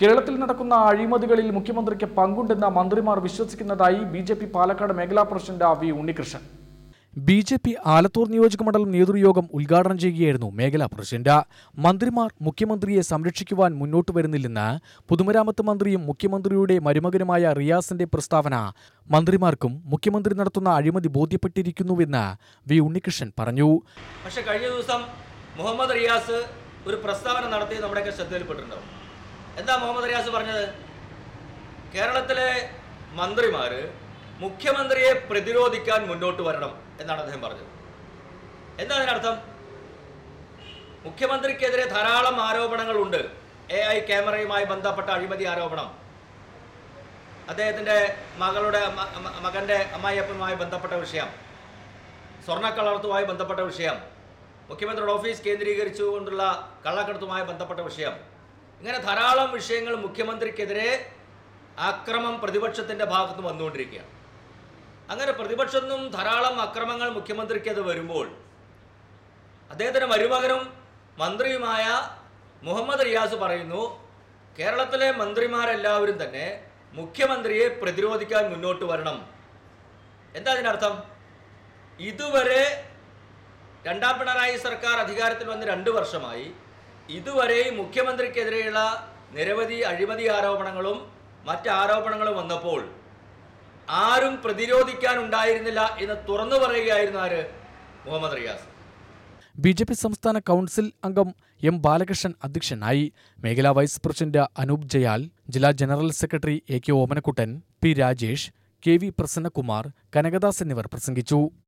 കേരളത്തിൽ നടക്കുന്ന അഴിമതികളിൽ മുഖ്യമന്ത്രിക്ക് പങ്കുണ്ടെന്ന് മന്ത്രിമാർ വിശ്വസിക്കുന്നതായി ബി ജെ പി പാലക്കാട് മേഖലാ president V Unnikrishnan B J P Alathur നിയോജകമണ്ഡലം നേതൃയോഗം ഉദ്ഘാടനം ചെയ്യുകയായിരുന്നു മേഖലാ പ്രസിഡന്റ് മന്ത്രിമാർ മുഖ്യമന്ത്രിയെ സംരക്ഷിക്കുവാൻ മുന്നോട്ട് വരുന്നില്ലെന്ന് പൊതുമരാമത്ത് മന്ത്രിയും മുഖ്യമന്ത്രിയുടെ മരുമകനുമായ റിയാസിന്റെ പ്രസ്താവന മന്ത്രിമാർക്കും മുഖ്യമന്ത്രി നടത്തുന്ന അഴിമതി ബോധ്യപ്പെട്ടിരിക്കുന്നുവെന്ന് വി ഉണ്ണികൃഷ്ണൻ പറഞ്ഞു പക്ഷെ കഴിഞ്ഞ ദിവസം മുഹമ്മദ് റിയാസ് ഒരു പ്രസ്താവന നടത്തി നമ്മുടെയൊക്കെ ശ്രദ്ധയിൽപ്പെട്ടിട്ടുണ്ടാവും എന്താ മുഹമ്മദ് റിയാസ് പറഞ്ഞത് കേരളത്തിലെ മന്ത്രിമാർ മുഖ്യമന്ത്രിയെ പ്രതിരോധിക്കാൻ മുന്നോട്ട് വരണം എന്നാണ് അദ്ദേഹം പറഞ്ഞത് എന്താ അതിനർത്ഥം മുഖ്യമന്ത്രിക്കെതിരെ ധാരാളം ആരോപണങ്ങളുണ്ട് എ ഐ ക്യാമറയുമായി ബന്ധപ്പെട്ട അഴിമതി ആരോപണം അദ്ദേഹത്തിൻ്റെ മകളുടെ മ- മ- മകൻ്റെ അമ്മായിയപ്പനുമായി ബന്ധപ്പെട്ട വിഷയം സ്വർണ്ണക്കള്ളത്തുമായി ബന്ധപ്പെട്ട വിഷയം മുഖ്യമന്ത്രിയുടെ ഓഫീസ് കേന്ദ്രീകരിച്ചുകൊണ്ടുള്ള കള്ളക്കടത്തുമായി ബന്ധപ്പെട്ട വിഷയം ഇങ്ങനെ ധാരാളം വിഷയങ്ങൾ മുഖ്യമന്ത്രിക്കെതിരെ ആക്രമം പ്രതിപക്ഷത്തിൻ്റെ ഭാഗത്ത് വന്നുകൊണ്ടിരിക്കുകയാണ് അങ്ങനെ പ്രതിപക്ഷത്തു നിന്നും ധാരാളം അക്രമങ്ങൾ മുഖ്യമന്ത്രിക്കെതിരെ വരുമ്പോൾ അദ്ദേഹത്തിൻ്റെ മരുമകനും മന്ത്രിയുമായ മുഹമ്മദ് റിയാസ് പറയുന്നു കേരളത്തിലെ മന്ത്രിമാരെല്ലാവരും തന്നെ മുഖ്യമന്ത്രിയെ പ്രതിരോധിക്കാൻ മുന്നോട്ട് വരണം എന്താ അതിനർത്ഥം ഇതുവരെ രണ്ടാം പിണറായി സർക്കാർ അധികാരത്തിൽ വന്ന് രണ്ട് വർഷമായി ഇതുവരെയും മുഖ്യമന്ത്രിക്കെതിരെയുള്ള നിരവധി അഴിമതി ആരോപണങ്ങളും മറ്റ് ആരോപണങ്ങളും വന്നപ്പോൾ ആരും പ്രതിരോധിക്കാനുണ്ടായിരുന്നില്ല എന്ന് തുറന്നു പറയുകയായിരുന്നു ആര് Muhammad Riyas B J P സംസ്ഥാന കൗൺസിൽ അംഗം എം ബാലകൃഷ്ണൻ അധ്യക്ഷനായി മേഖലാ വൈസ് പ്രസിഡന്റ് അനൂപ് ജയാൽ ജില്ലാ general secretary A K Omanakuttan P Rajesh K V Prasannakumar Kanakadas എന്നിവർ പ്രസംഗിച്ചു